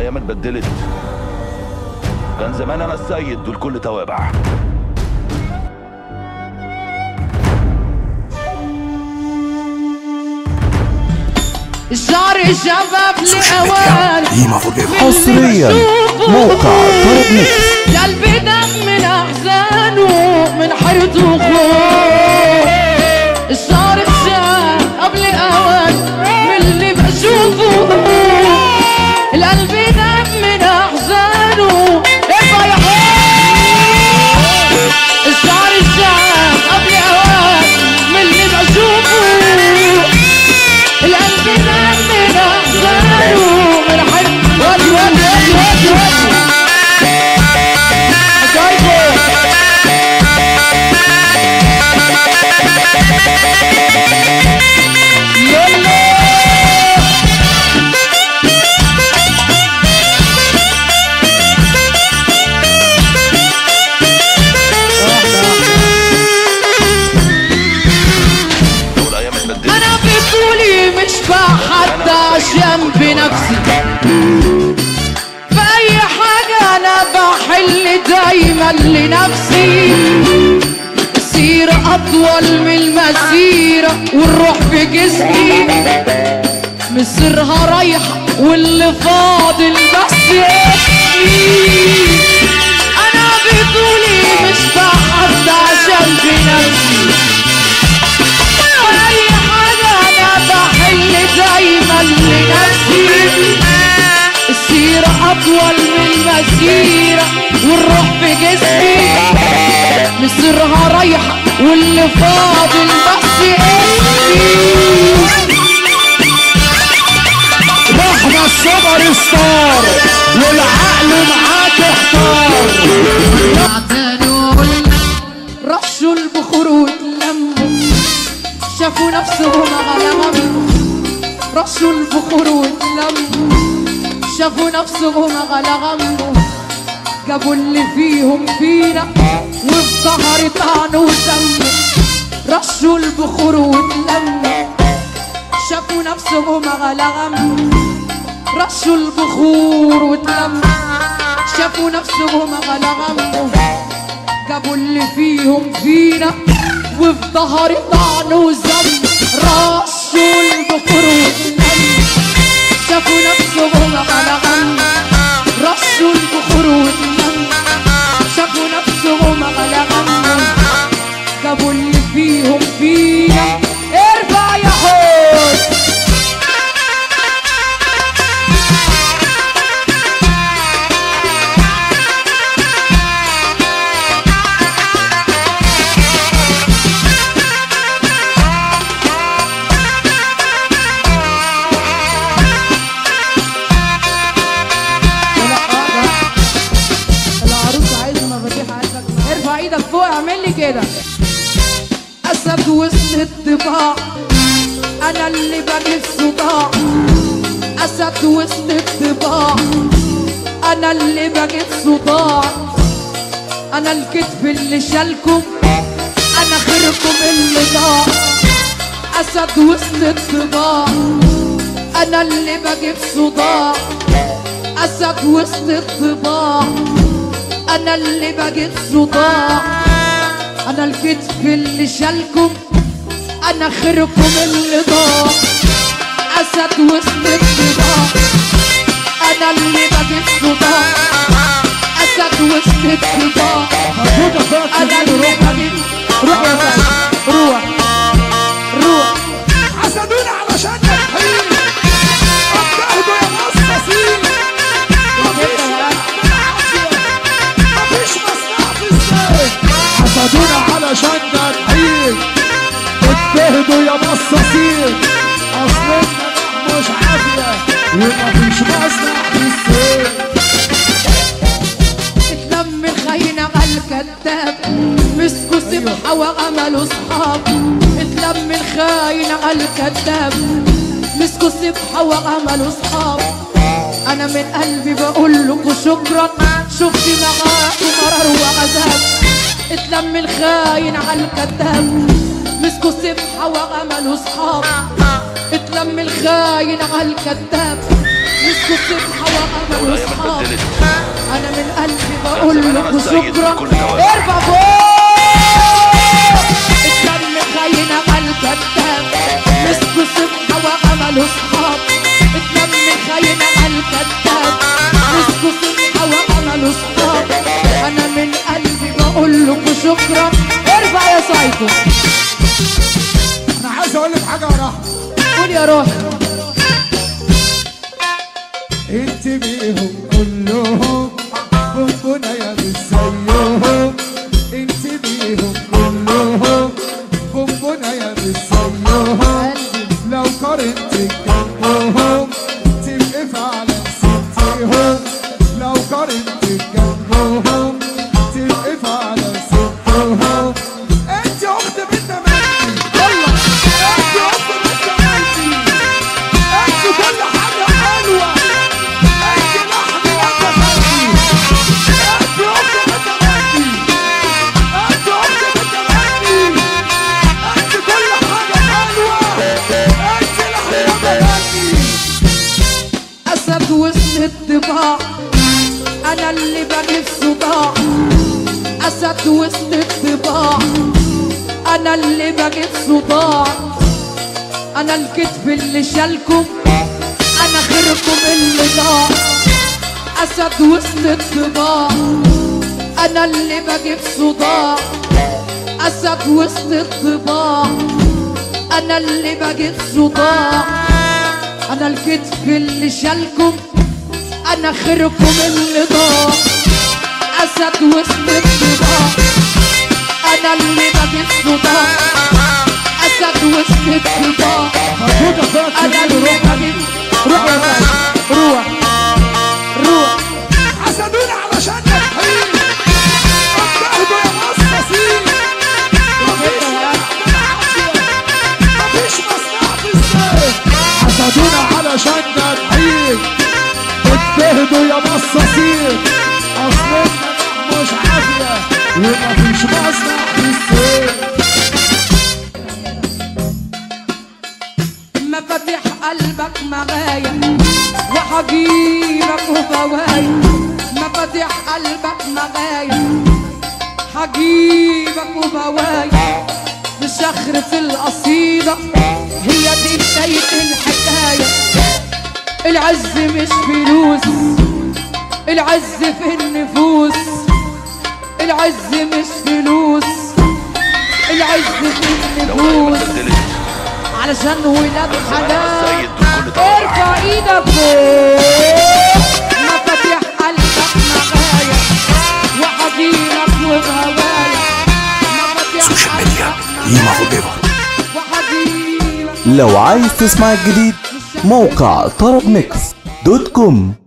الايام اتبدلت كان زمان انا السيد والكل توابع شعر الشباب لأوان حصريا موقع طرب ميكس قلبي دم من أحزانه من حيرته وخوف الشعر الشباب لأوان من اللي بشوفه القلب دم من أحزانه ارفع يا حب الشعر الشباب قبل أوان من اللي بشوفه القلب دم من أحزانه من حيرته ودي ودي ودي ودي ودي لو الايام اتبدلت انا بطولي مش بحد عشان بنفسي في اي حاجة انا بحل دايما لنفسي السيرة اطول من المسيرة والروح في جسمي مصيرها رايحة واللي فاضل بس اسمي انا بطولي مش بحد عشان بنفسي أي حاجة أنا بحل دايما لنفسي السيرة أطول من المسيرة والروح في جسمي مصيرها رايحة واللي فاضل بس اسمي احنا السوبر ستار والعقل معاك احتار اعتنوا رشوا البخور واتلموا شافوا نفسهم على غمه رشوا البخور واتلموا شافوا نفسهم على غمه جابوا اللي فيهم فينا وفي ظهر طعنوا وسموا رشوا البخور واتلموا شافوا نفسهم على غمه رشوا البخور واتلموا شافوا نفسهم على غمه جابوا اللي فيهم فينا وفي ظهري طعن وزم رشوا البخور واتلموا شافوا نفسهم على غمه رشوا البخور واتلموا شافوا نفسهم على غمه جابوا اللي فيهم فينا ارفع يا حوت العروس عايزه مفاتيح عايزك ارفع ايدك فوق اعمل لي كده اسد وسط الطباع انا اللي بجيب صداع اسد وسط الطباع انا اللي بجيب صداع انا الكتف اللي شالكم انا خيركم اللي ضاع اسد وسط الطباع انا اللي بجيب صداع اسد وسط الطباع انا اللي بجيب صداع انا الكتف اللي شالكم انا خيركم اللي ضاع اسد وسط الطباع انا اللي بجيب صداع اسد وسط الطباع انا اللي بجيب روح يا فندم روح روح حسدونا علشان نحيي اجتهدوا يا مصاصين مفيش مفيش مصلحة في الزيت حسدونا علشان نحيي اجتهدوا يا مصاصين اصلنا مش عافية ومفيش مصلحة في الزيت اتلم الخاينة على الكذاب مسكوا سبحة وعملوا صحاب اتلم الخاينة على الكذاب مسكوا سبحة وعملوا صحاب انا من قلبي بقول لكم شكرا شفت معاكم مرار وعذاب اتلم الخاين على الكذاب مسكوا سبحة وعملوا صحاب اتلم الخاين على الكذاب مسكوا سبحة وأمل ولا يا ما وصحاب اتبدلت أنا من قلبي بقول زمان أنا لكم السيد شكرا بكل توازن. ارفع فوق الدم خاين أمل كذاب مسكوا سبحة وأمل وصحاب الدم خاين أمل كذاب مسكوا سبحة وأمل وصحاب أنا من قلبي بقول لكم شكرا ارفع يا سايكو انا عايز اقول لك حاجه يا رحمه قول يا روحي انت بيهم كلهم بونبونة يا مش زيهم انت بيهم كلهم بونبونة يا مش زيهم لو قارنت جنبهم تبقى فعلا ستهم لو قارنت جنبهم تبقى فعلا ستهم انت اخت بنت مجدي يلا انت اخت بنت مجدي انت كل حاجه حلوه انت لحن لك قلبي انت اخت بنت مجدي انت اخت بنت مجدي انت كل حاجه حلوه انت لحن لك قلبي أسد وسط الطباع أنا اللي بجيب صداع أسد وسط الطباع أنا اللي بجيب صداع أنا الكتف اللي شالكم أنا خيركم اللي ضاع أسد وسط الطباع أنا اللي بجيب صداع أسد وسط الطباع أنا اللي بجيب صداع انا الكتف اللي شالكم انا خيركم اللي ضاع اسد وسط الضباع انا اللي بجيب صداع اسد وسط الضباع مبروك يا اخويا انا الكبير اللي روح بجيب روح يا سيد روح روح حسدونا علشان نتحيل اتاخدوا يا مصاصين مفيش مفيش مصلحة في السيف حسدونا علشان نتحيل اتاخدوا يا مصاصين اصلنا مش عافية ومفيش مصلحة في السيف مفاتيح قلبك معايا وحجيبك وبوايا مفاتيح قلبك معايا حجيبك وبوايا بشخرة القصيدة هي دي بداية الحكاية العز مش فلوس العز في النفوس العز مش فلوس العز في لو ولا ما النفوس اتبدلت علشان ولاد زمان أنا حلال السيد بكل توازن. ارفع ايدك فوق مفاتيح قلبك معايا وحجيلك وبهوايا مفاتيح سوشيال ميديا قلبك ليما معايا فوتيفر وحجيلك لو عايز تسمع الجديد موقع طرب ميكس دوت كوم